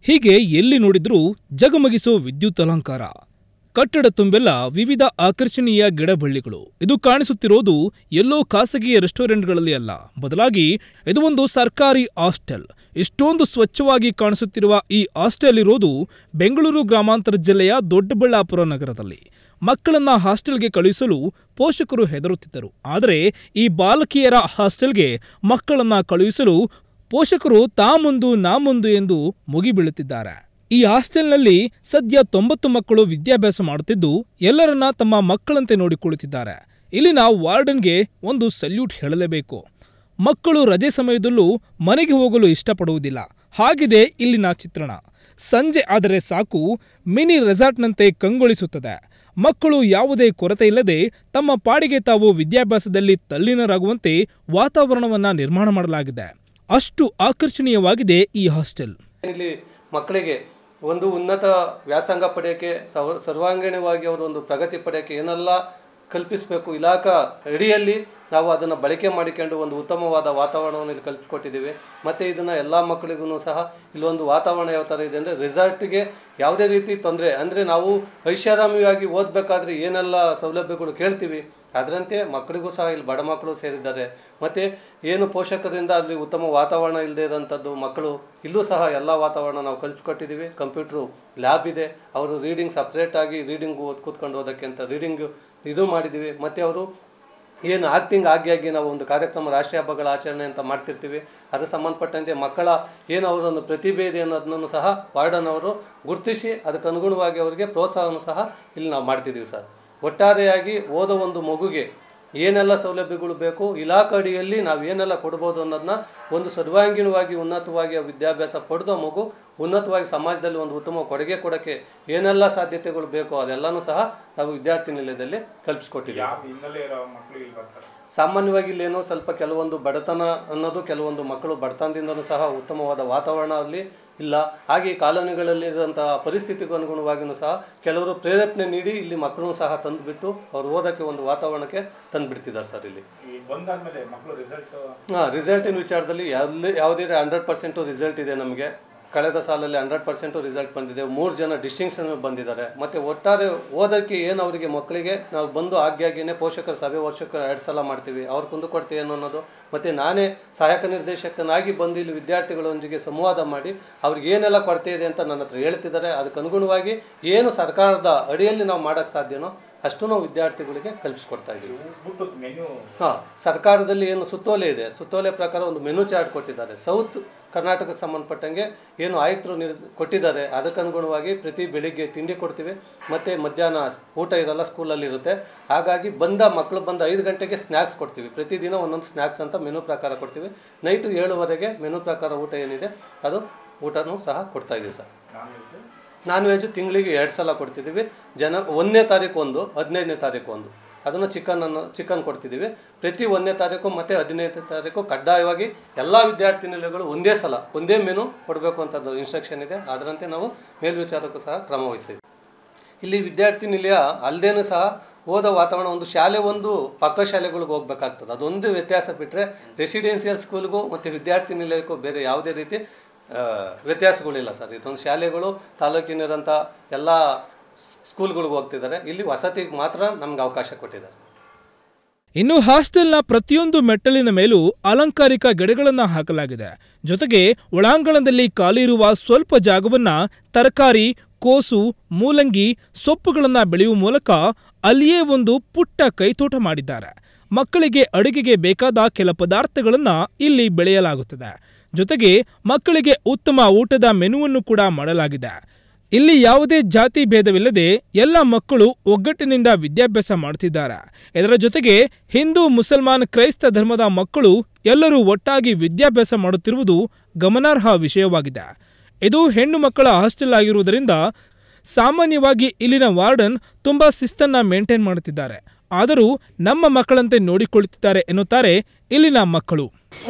ಹೀಗೆ ಎಲ್ಲಿ ನೋಡಿದ್ರೂ ಜಗಮಗಿಸೋ ವಿದ್ಯುತ್ ಅಲಂಕಾರ ಕಟ್ಟಡ ತುಂಬೆಲ್ಲ ವಿವಿಧ ಆಕರ್ಷಣೀಯ ಗಿಡಬಳ್ಳಿಗಳು ಇದು ಕಾಣಿಸುತ್ತಿರೋದು ಎಲ್ಲೋ ಖಾಸಗಿ ರೆಸ್ಟೋರೆಂಟ್ಗಳಲ್ಲಿ ಅಲ್ಲ ಬದಲಾಗಿ ಇದು ಒಂದು ಸರ್ಕಾರಿ ಹಾಸ್ಟೆಲ್ ಇಷ್ಟೊಂದು ಸ್ವಚ್ಛವಾಗಿ ಕಾಣಿಸುತ್ತಿರುವ ಈ ಹಾಸ್ಟೆಲ್ ಇರೋದು ಬೆಂಗಳೂರು ಗ್ರಾಮಾಂತರ ಜಿಲ್ಲೆಯ ದೊಡ್ಡಬಳ್ಳಾಪುರ ನಗರದಲ್ಲಿ ಮಕ್ಕಳನ್ನ ಹಾಸ್ಟೆಲ್ಗೆ ಕಳುಹಿಸಲು ಪೋಷಕರು ಹೆದರುತ್ತಿದ್ದರು ಆದರೆ ಈ ಬಾಲಕಿಯರ ಹಾಸ್ಟೆಲ್ಗೆ ಮಕ್ಕಳನ್ನ ಕಳುಹಿಸಲು ಪೋಷಕರು ತಾ ಮುಂದು ನಾ ಮುಂದು ಎಂದು ಮುಗಿಬೀಳುತ್ತಿದ್ದಾರೆ ಈ ಹಾಸ್ಟೆಲ್ನಲ್ಲಿ ಸದ್ಯ ತೊಂಬತ್ತು ಮಕ್ಕಳು ವಿದ್ಯಾಭ್ಯಾಸ ಮಾಡುತ್ತಿದ್ದು ಎಲ್ಲರನ್ನ ತಮ್ಮ ಮಕ್ಕಳಂತೆ ನೋಡಿಕೊಳ್ಳುತ್ತಿದ್ದಾರೆ ಇಲ್ಲಿನ ವಾರ್ಡನ್ಗೆ ಒಂದು ಸಲ್ಯೂಟ್ ಹೇಳಲೇಬೇಕು ಮಕ್ಕಳು ರಜೆ ಸಮಯದಲ್ಲೂ ಮನೆಗೆ ಹೋಗಲು ಇಷ್ಟಪಡುವುದಿಲ್ಲ ಹಾಗಿದೆ ಇಲ್ಲಿನ ಚಿತ್ರಣ ಸಂಜೆ ಆದರೆ ಸಾಕು ಮಿನಿ ರೆಸಾರ್ಟ್ನಂತೆ ಕಂಗೊಳಿಸುತ್ತದೆ ಮಕ್ಕಳು ಯಾವುದೇ ಕೊರತೆ ಇಲ್ಲದೆ ತಮ್ಮ ಪಾಡಿಗೆ ತಾವು ವಿದ್ಯಾಭ್ಯಾಸದಲ್ಲಿ ತಲ್ಲೀನರಾಗುವಂತೆ ವಾತಾವರಣವನ್ನ ನಿರ್ಮಾಣ ಮಾಡಲಾಗಿದೆ ಅಷ್ಟು ಆಕರ್ಷಣೀಯವಾಗಿದೆ ಈ ಹಾಸ್ಟೆಲ್ ಇಲ್ಲಿ ಮಕ್ಕಳಿಗೆ ಒಂದು ಉನ್ನತ ವ್ಯಾಸಂಗ ಪಡೆಯೋಕ್ಕೆ ಸರ್ವ ಸರ್ವಾಂಗೀಣವಾಗಿ ಅವರು ಒಂದು ಪ್ರಗತಿ ಪಡೆಯೋಕ್ಕೆ ಏನೆಲ್ಲ ಕಲ್ಪಿಸಬೇಕು ಇಲಾಖಾ ಅಡಿಯಲ್ಲಿ ನಾವು ಅದನ್ನು ಬಳಕೆ ಮಾಡಿಕೊಂಡು ಒಂದು ಉತ್ತಮವಾದ ವಾತಾವರಣವನ್ನು ಇಲ್ಲಿ ಕಲ್ಪಿಸ್ಕೊಟ್ಟಿದ್ದೀವಿ ಮತ್ತು ಇದನ್ನು ಎಲ್ಲ ಮಕ್ಕಳಿಗೂ ಸಹ ಇಲ್ಲೊಂದು ವಾತಾವರಣ ಯಾವ ಥರ ಇದೆ ಅಂದರೆ ರಿಸಾರ್ಟ್ಗೆ ಯಾವುದೇ ರೀತಿ ತೊಂದರೆ ಅಂದರೆ ನಾವು ಐಷಾರಾಮಿಯಾಗಿ ಓದಬೇಕಾದ್ರೆ ಏನೆಲ್ಲ ಸೌಲಭ್ಯಗಳು ಕೇಳ್ತೀವಿ ಅದರಂತೆ ಮಕ್ಕಳಿಗೂ ಸಹ ಇಲ್ಲಿ ಬಡ ಮಕ್ಕಳು ಸೇರಿದ್ದಾರೆ ಮತ್ತು ಏನು ಪೋಷಕರಿಂದ ಅಲ್ಲಿ ಉತ್ತಮ ವಾತಾವರಣ ಇಲ್ಲದೆ ಇರೋಂಥದ್ದು ಮಕ್ಕಳು ಇಲ್ಲೂ ಸಹ ಎಲ್ಲ ವಾತಾವರಣ ನಾವು ಕಲಿಸ್ಕೊಟ್ಟಿದ್ದೀವಿ ಕಂಪ್ಯೂಟ್ರು ಲ್ಯಾಬ್ ಇದೆ ಅವರು ರೀಡಿಂಗ್ ಸಪ್ರೇಟಾಗಿ ರೀಡಿಂಗ್ ಓದ್ ಕೂತ್ಕೊಂಡು ಓದೋಕ್ಕೆ ಅಂತ ರೀಡಿಂಗ್ ಇದು ಮಾಡಿದ್ದೀವಿ ಮತ್ತು ಅವರು ಏನು ಆಕ್ಟಿಂಗ್ ಆಗಿ ಆಗಿ ನಾವು ಒಂದು ಕಾರ್ಯಕ್ರಮ ರಾಷ್ಟ್ರೀಯ ಹಬ್ಬಗಳ ಆಚರಣೆ ಅಂತ ಮಾಡ್ತಿರ್ತೀವಿ ಅದಕ್ಕೆ ಸಂಬಂಧಪಟ್ಟಂತೆ ಮಕ್ಕಳ ಏನು ಅವರೊಂದು ಪ್ರತಿಭೆ ಇದೆ ಅನ್ನೋದನ್ನು ಸಹ ವಾರ್ಡನ್ ಅವರು ಗುರುತಿಸಿ ಅದಕ್ಕೆ ಅನುಗುಣವಾಗಿ ಅವರಿಗೆ ಪ್ರೋತ್ಸಾಹವನ್ನು ಸಹ ಇಲ್ಲಿ ನಾವು ಮಾಡ್ತಿದ್ದೀವಿ ಸರ್ ಒಟ್ಟಾರೆಯಾಗಿ ಓದೋ ಒಂದು ಮಗುಗೆ ಏನೆಲ್ಲ ಸೌಲಭ್ಯಗಳು ಬೇಕು ಇಲಾಖೆ ಅಡಿಯಲ್ಲಿ ನಾವು ಏನೆಲ್ಲ ಕೊಡ್ಬೋದು ಅನ್ನೋದನ್ನ ಒಂದು ಸರ್ವಾಂಗೀಣವಾಗಿ ಉನ್ನತವಾಗಿ ಆ ವಿದ್ಯಾಭ್ಯಾಸ ಪಡೆದ ಮಗು ಉನ್ನತವಾಗಿ ಸಮಾಜದಲ್ಲಿ ಒಂದು ಉತ್ತಮ ಕೊಡುಗೆ ಕೊಡೋಕ್ಕೆ ಏನೆಲ್ಲ ಸಾಧ್ಯತೆಗಳು ಬೇಕೋ ಅದೆಲ್ಲನೂ ಸಹ ನಾವು ವಿದ್ಯಾರ್ಥಿ ನಿಲಯದಲ್ಲಿ ಕಲ್ಪಿಸ್ಕೊಟ್ಟಿದ್ದೀವಿ ಸರ್. ಹಿನ್ನೆಲೆ ಇರೋ ಮಕ್ಕಳು ಇಲ್ಲಿ ಬರ್ತಾರೆ ಸಾಮಾನ್ಯವಾಗಿ ಇಲ್ಲೇನೋ ಸ್ವಲ್ಪ ಕೆಲವೊಂದು ಬಡತನ ಅನ್ನೋದು ಕೆಲವೊಂದು ಮಕ್ಕಳು ಬಡತನದಿಂದನೂ ಸಹ ಉತ್ತಮವಾದ ವಾತಾವರಣ ಅಲ್ಲಿ ಇಲ್ಲ ಹಾಗೆ ಈ ಕಾಲೋನಿಗಳಲ್ಲಿರುವಂತಹ ಪರಿಸ್ಥಿತಿಗೂ ಅನುಗುಣವಾಗಿಯೂ ಸಹ ಕೆಲವರು ಪ್ರೇರೇಪಣೆ ನೀಡಿ ಇಲ್ಲಿ ಮಕ್ಕಳನ್ನು ಸಹ ತಂದುಬಿಟ್ಟು ಅವ್ರು ಓದೋಕ್ಕೆ ಒಂದು ವಾತಾವರಣಕ್ಕೆ ತಂದುಬಿಡ್ತಿದ್ದಾರೆ ಸರ್ ಇಲ್ಲಿ ಈ ಬಂದಾದ್ಮೇಲೆ ಮಕ್ಕಳು ರಿಸಲ್ಟ್ ಹಾಂ ರಿಸಲ್ಟಿನ ವಿಚಾರದಲ್ಲಿ ಎಲ್ಲಿ ಯಾವುದೇ ಹಂಡ್ರೆಡ್ ಪರ್ಸೆಂಟು ರಿಸಲ್ಟ್ ಇದೆ ನಮಗೆ ಕಳೆದ ಸಾಲಲ್ಲಿ ಹಂಡ್ರೆಡ್ ಪರ್ಸೆಂಟು ರಿಸಲ್ಟ್ ಬಂದಿದೆ ಮೂರು ಜನ ಡಿಸ್ಟಿಂಕ್ಷನ್ ಬಂದಿದ್ದಾರೆ ಮತ್ತು ಒಟ್ಟಾರೆ ಓದೋಕ್ಕೆ ಏನು ಅವರಿಗೆ ಮಕ್ಕಳಿಗೆ ನಾವು ಬಂದು ಆಗ್ಯಾಗಿನೇ ಪೋಷಕರ ಸಭೆ ವರ್ಷಕ್ಕೆ ಎರಡು ಸಲ ಮಾಡ್ತೀವಿ ಅವ್ರ ಕುಂದು ಕೊಡ್ತೀವಿ ಏನು ಅನ್ನೋದು ಮತ್ತು ನಾನೇ ಸಹಾಯಕ ನಿರ್ದೇಶಕನಾಗಿ ಬಂದು ಇಲ್ಲಿ ವಿದ್ಯಾರ್ಥಿಗಳೊಂದಿಗೆ ಸಂವಾದ ಮಾಡಿ ಅವ್ರಿಗೆ ಏನೆಲ್ಲ ಕೊರತೆ ಇದೆ ಅಂತ ನನ್ನ ಹತ್ರ ಹೇಳ್ತಿದ್ದಾರೆ ಅದಕ್ಕೆ ಅನುಗುಣವಾಗಿ ಏನು ಸರ್ಕಾರದ ಅಡಿಯಲ್ಲಿ ನಾವು ಮಾಡೋಕ್ಕೆ ಸಾಧ್ಯನೋ ಅಷ್ಟು ನಾವು ವಿದ್ಯಾರ್ಥಿಗಳಿಗೆ ಕಲ್ಪಿಸ್ಕೊಡ್ತಾ ಇದ್ದೀವಿ ಬಿಟ್ಟು ಮೆನ್ಯೂ ಹಾಂ ಸರ್ಕಾರದಲ್ಲಿ ಏನು ಸುತ್ತೋಲೆ ಇದೆ ಸುತ್ತೋಲೆ ಪ್ರಕಾರ ಒಂದು ಮೆನು ಚಾರ್ಟ್ ಕೊಟ್ಟಿದ್ದಾರೆ ಸೌತ್ ಕರ್ನಾಟಕಕ್ಕೆ ಸಂಬಂಧಪಟ್ಟಂಗೆ ಏನು ಆಯುಕ್ತರು ನಿರ್ ಕೊಟ್ಟಿದ್ದಾರೆ ಅದಕ್ಕೆ ಅನುಗುಣವಾಗಿ ಪ್ರತಿ ಬೆಳಿಗ್ಗೆ ತಿಂಡಿ ಕೊಡ್ತೀವಿ ಮತ್ತು ಮಧ್ಯಾಹ್ನ ಊಟ ಇರಲ್ಲ ಸ್ಕೂಲಲ್ಲಿ ಇರುತ್ತೆ ಹಾಗಾಗಿ ಬಂದ ಮಕ್ಕಳು ಬಂದ ಐದು ಗಂಟೆಗೆ ಸ್ನ್ಯಾಕ್ಸ್ ಕೊಡ್ತೀವಿ ಪ್ರತಿದಿನ ಒಂದೊಂದು ಸ್ನ್ಯಾಕ್ಸ್ ಅಂತ ಮೆನು ಪ್ರಕಾರ ಕೊಡ್ತೀವಿ ನೈಟು ಏಳುವರೆಗೆ ಮೆನು ಪ್ರಕಾರ ಊಟ ಏನಿದೆ ಅದು ಊಟನೂ ಸಹ ಕೊಡ್ತಾ ಇದೀವಿ sir non veg non veg ತಿಂಗಳಿಗೆ ಎರಡು ಸಲ ಕೊಡ್ತಿದ್ದೀವಿ ಜನ ಒಂದನೇ ತಾರೀಕು ಒಂದು ಹದಿನೈದನೇ ತಾರೀಕು ಒಂದು ಅದನ್ನು ಚಿಕನನ್ನು ಚಿಕನ್ ಕೊಡ್ತಿದ್ದೀವಿ ಪ್ರತಿ ಒಂದನೇ ತಾರೀಕು ಮತ್ತು ಹದಿನೈದನೇ ತಾರೀಕು ಕಡ್ಡಾಯವಾಗಿ ಎಲ್ಲ ವಿದ್ಯಾರ್ಥಿ ನಿಲಯಗಳು ಒಂದೇ ಸಲ ಒಂದೇ ಮೆನು ಕೊಡಬೇಕು ಅಂತದ್ದು ಇನ್ಸ್ಟ್ರಕ್ಷನ್ ಇದೆ ಅದರಂತೆ ನಾವು ಮೇಲ್ವಿಚಾರಕ್ಕೂ ಸಹ ಕ್ರಮ ವಹಿಸ್ತೀವಿ ಇಲ್ಲಿ ವಿದ್ಯಾರ್ಥಿ ನಿಲಯ ಅಲ್ಲದೇನೂ ಸಹ ಓದೋ ವಾತಾವರಣ ಒಂದು ಶಾಲೆ ಒಂದು ಪಕ್ಕ ಶಾಲೆಗಳಿಗೆ ಹೋಗ್ಬೇಕಾಗ್ತದೆ ಅದೊಂದು ವ್ಯತ್ಯಾಸ ಬಿಟ್ಟರೆ ರೆಸಿಡೆನ್ಸಿಯಲ್ ಸ್ಕೂಲ್ಗೂ ಮತ್ತು ವಿದ್ಯಾರ್ಥಿ ನಿಲಯಕ್ಕೂ ಬೇರೆ ಯಾವುದೇ ರೀತಿ ಆ, ವ್ಯತ್ಯಾಸಗಳಿಲ್ಲ ಸರ್ ಇದೊಂದು ಶಾಲೆಗಳು ತಾಲೂಕಿನಿರೋಂಥ ಎಲ್ಲ ಸ್ಕೂಲ್ಗಳಿಗೆ ಹೋಗ್ತಿದ್ದಾರೆ ಇಲ್ಲಿ ವಸತಿಗೆ ಮಾತ್ರ ನಮ್ಗೆ ಅವಕಾಶ ಕೊಟ್ಟಿದ್ದಾರೆ ಇನ್ನು ಹಾಸ್ಟೆಲ್ನ ಪ್ರತಿಯೊಂದು ಮೆಟ್ಟಲಿನ ಮೇಲೂ ಅಲಂಕಾರಿಕ ಗಿಡಗಳನ್ನ ಹಾಕಲಾಗಿದೆ ಜೊತೆಗೆ ಒಳಾಂಗಣದಲ್ಲಿ ಖಾಲಿ ಇರುವ ಸ್ವಲ್ಪ ಜಾಗವನ್ನ ತರಕಾರಿ ಕೋಸು ಮೂಲಂಗಿ ಸೊಪ್ಪುಗಳನ್ನ ಬೆಳೆಯುವ ಮೂಲಕ ಅಲ್ಲಿಯೇ ಒಂದು ಪುಟ್ಟ ಕೈತೋಟ ಮಾಡಿದ್ದಾರೆ ಮಕ್ಕಳಿಗೆ ಅಡುಗೆಗೆ ಬೇಕಾದ ಕೆಲ ಪದಾರ್ಥಗಳನ್ನ ಇಲ್ಲಿ ಬೆಳೆಯಲಾಗುತ್ತದೆ ಜೊತೆಗೆ ಮಕ್ಕಳಿಗೆ ಉತ್ತಮ ಊಟದ ಮೆನುವನ್ನು ಕೂಡ ಮಾಡಲಾಗಿದೆ ಇಲ್ಲಿ ಯಾವುದೇ ಜಾತಿ ಭೇದವಿಲ್ಲದೆ ಎಲ್ಲ ಮಕ್ಕಳು ಒಗ್ಗಟ್ಟಿನಿಂದ ವಿದ್ಯಾಭ್ಯಾಸ ಮಾಡುತ್ತಿದ್ದಾರೆ ಇದರ ಜೊತೆಗೆ ಹಿಂದೂ ಮುಸಲ್ಮಾನ್ ಕ್ರೈಸ್ತ ಧರ್ಮದ ಮಕ್ಕಳು ಎಲ್ಲರೂ ಒಟ್ಟಾಗಿ ವಿದ್ಯಾಭ್ಯಾಸ ಮಾಡುತ್ತಿರುವುದು ಗಮನಾರ್ಹ ವಿಷಯವಾಗಿದೆ ಇದು ಹೆಣ್ಣು ಮಕ್ಕಳ ಹಾಸ್ಟೆಲ್ ಆಗಿರುವುದರಿಂದ ಸಾಮಾನ್ಯವಾಗಿ ಇಲ್ಲಿನ ವಾರ್ಡನ್ ತುಂಬಾ ಶಿಸ್ತನ್ನ ಮೇಂಟೈನ್ ಮಾಡುತ್ತಿದ್ದಾರೆ ಆದರೂ ನಮ್ಮ ಮಕ್ಕಳಂತೆ ನೋಡಿಕೊಳ್ಳುತ್ತಿದ್ದಾರೆ ಎನ್ನುತ್ತಾರೆ ಇಲ್ಲಿನ ಮಕ್ಕಳು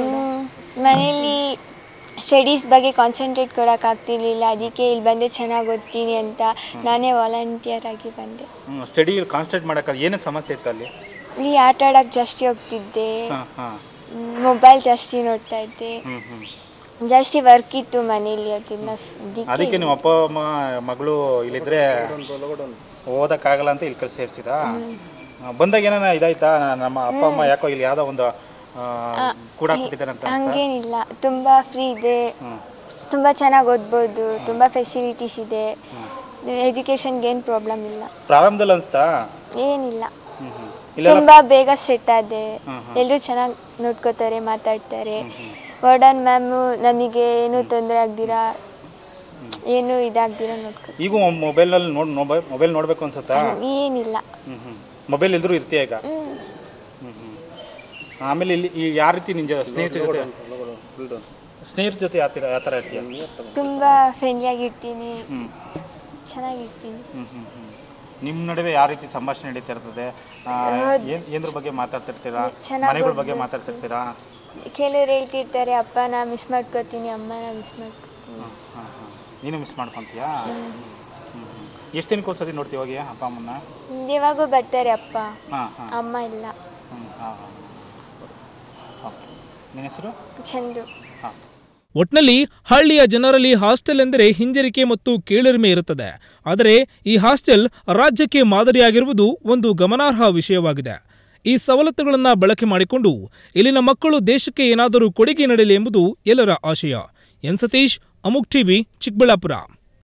ಮನೇಲಿ ಸ್ಟಡೀಸ್ ಬಗ್ಗೆ ಕಾನ್ಸಂಟ್ರೇಟ್ ಕೊಡೋಕ್ಕಾಗ್ತಿರ್ಲಿಲ್ಲ ಅದಕ್ಕೆ ಇಲ್ಲಿ ಬಂದು ಚೆನ್ನಾಗಿ ಓದ್ತೀನಿ ಅಂತ ನಾನೇ ವಾಲಂಟಿಯರ್ ಆಗಿ ಬಂದೆ ಸ್ಟಡಿ ಕಾನ್ಸಂಟ್ರೇಟ್ ಮಾಡೋಕ್ಕಾಗ ಏನೇ ಸಮಸ್ಯೆ ಇತ್ತು ಅಲ್ಲಿ ಇಲ್ಲಿ ಆಟ ಆಡೋಕ್ಕೆ ಜಾಸ್ತಿ ಹೋಗ್ತಿದ್ದೆ ಹಾಂ ಹಾಂ ಮೊಬೈಲ್ ಜಾಸ್ತಿ ನೋಡ್ತಾ ಇದ್ದೆ ಹ್ಞೂ ಹ್ಞೂ ಜಾಸ್ತಿ ವರ್ಕ್ ಇತ್ತು ಮನೇಲಿ ಅದೆಲ್ಲ ಅದಕ್ಕೆ ಅದಕ್ಕೆ ನಿಮ್ಮ ಅಪ್ಪ ಅಮ್ಮ ಮಗಳು ಇಲ್ಲಿದ್ರೆ ಓದಕ್ಕಾಗಲ್ಲ ಅಂತ ಇಲ್ಲಿ ಕಳ್ಸಿ ಸೇರಿಸಿದ ಬಂದಾಗ ಏನಾನ ಇದಾಯ್ತಾ ನಮ್ಮ ಅಪ್ಪ ಅಮ್ಮ ಯಾಕೋ ಇಲ್ಲಿ ಯಾವ್ದೋ ಒಂದು ಆ, ಕೂಡ ಕೊಟ್ಟಿದ್ದಾರೆ ಅಂತ ಹಂಗೇನಿಲ್ಲ ತುಂಬ ಫ್ರೀ ಇದೆ ತುಂಬ ಚೆನ್ನಾಗಿ ಓದ್ಬೋದು ತುಂಬ ಫೆಸಿಲಿಟೀಸ್ ಇದೆ ಎಜುಕೇಷನ್ಗೆ ಏನು ಪ್ರಾಬ್ಲಮ್ ಇಲ್ಲ ಪ್ರಾರಂಭದಲ್ಲಿ ಅನ್ಸ್ತಾ ಏನಿಲ್ಲ ಹ್ಮ್ ಹ್ಮ್ ಇಲ್ಲ ತುಂಬ ಬೇಗ ಸೆಟ್ ಆದೆ ಎಲ್ಲರೂ ಚೆನ್ನಾಗಿ ನೋಡ್ಕೋತಾರೆ ಮಾತಾಡ್ತಾರೆ ವಾರ್ಡನ್ ಮ್ಯಾಮು ನಮಗೆ ಏನೂ ತೊಂದರೆ ಆಗ್ದಿರಾ ಏನು ಇದಾಗ್ದಿರಾ ನೋಡ್ಕೊ ಈಗ ಮೊಬೈಲ್ನಲ್ಲಿ ನೋಡ್ ಮೊಬೈಲ್ ಮೊಬೈಲ್ ನೋಡ್ಬೇಕು ಅನ್ಸುತ್ತಾ ಏನಿಲ್ಲ ಹ್ಮ್ ಹ್ಮ್ ಮೊಬೈಲ್ ಇಲ್ದ್ರೂ ಇರ್ತೀಯ ಈಗ ಹ್ಮ್. ಹ್ಮ್ ಹ್ಮ್ ಆಮೇಲೆ ಇಲ್ಲಿ ಈ ಯಾವ ರೀತಿ ನಿಂಜ ಸ್ನೇಹಿತರ ಜೊತೆ ಸ್ನೇಹಿತರ ಜೊತೆ ಯಾವ ಥರ ಯಾವ ಥರ ಇರ್ತೀಯ ತುಂಬ ಫ್ರೆಂಡ್ಲಿಯಾಗಿರ್ತೀನಿ ಹ್ಮ್ ಚೆನ್ನಾಗಿರ್ತೀನಿ ಹ್ಮ್ ಹ್ಮ್ ಹ್ಮ್ ನಿಮ್ಮ ನಡುವೆ ಯಾವ ರೀತಿ ಸಂಭಾಷಣೆ ನಡೀತಾ ಇರ್ತದೆ ಆ, ಏನ್ ಏನ್ರ ಬಗ್ಗೆ ಮಾತಾಡ್ತಿರ್ತೀರಾ ಚೆನ್ನಾಗ್ ಮನೆಗಳ ಬಗ್ಗೆ ಓದ್ಬೋದು. ಮಾತಾಡ್ತಿರ್ತೀರಾ ಕೆಲವ್ರು ಹೇಳ್ತಿರ್ತಾರೆ ಅಪ್ಪನ ಮಿಸ್ ಮಾಡ್ಕೋತೀನಿ ಅಮ್ಮನ ಮಿಸ್ ಮಾಡ್ಕೋತೀನಿ ಹಾಂ ಹಾಂ ನೀನು ಮಿಸ್ ಮಾಡ್ಕೊತೀಯಾ ಹ್ಮ್ ಹ್ಮ್ ಎಷ್ಟು ದಿನಕ್ಕೆ ಒಂದ್ಸತಿ ನೋಡ್ತೀವಿ ಹೋಗಿ ಅಪ್ಪ ಅಮ್ಮನ್ನ ಇವಾಗೂ ಬರ್ತಾರೆ ಅಪ್ಪ ಹಾಂ ಹಾಂ ಅಮ್ಮ ಇಲ್ಲ ಹ್ಞೂ ಹಾಂ ಹಾಂ ಓಕೆ ನಿನ್ನ ಹೆಸರು ಚಂದು ಹಾಂ ಒಟ್ನಲ್ಲಿ ಹಳ್ಳಿಯ ಜನರಲ್ಲಿ ಹಾಸ್ಟೆಲ್ ಎಂದರೆ ಹಿಂಜರಿಕೆ ಮತ್ತು ಕೀಳರಿಮೆ ಇರುತ್ತದೆ ಆದರೆ ಈ ಹಾಸ್ಟೆಲ್ ರಾಜ್ಯಕ್ಕೆ ಮಾದರಿಯಾಗಿರುವುದು ಒಂದು ಗಮನಾರ್ಹ ವಿಷಯವಾಗಿದೆ ಈ ಸವಲತ್ತುಗಳನ್ನು ಬಳಕೆ ಮಾಡಿಕೊಂಡು ಇಲ್ಲಿನ ಮಕ್ಕಳು ದೇಶಕ್ಕೆ ಏನಾದರೂ ಕೊಡುಗೆ ನೀಡಲಿ ಎಂಬುದು ಎಲ್ಲರ ಆಶಯ ಎನ್ ಸತೀಶ್ ಅಮುಕ್ ಟಿವಿ ಚಿಕ್ಕಬಳ್ಳಾಪುರ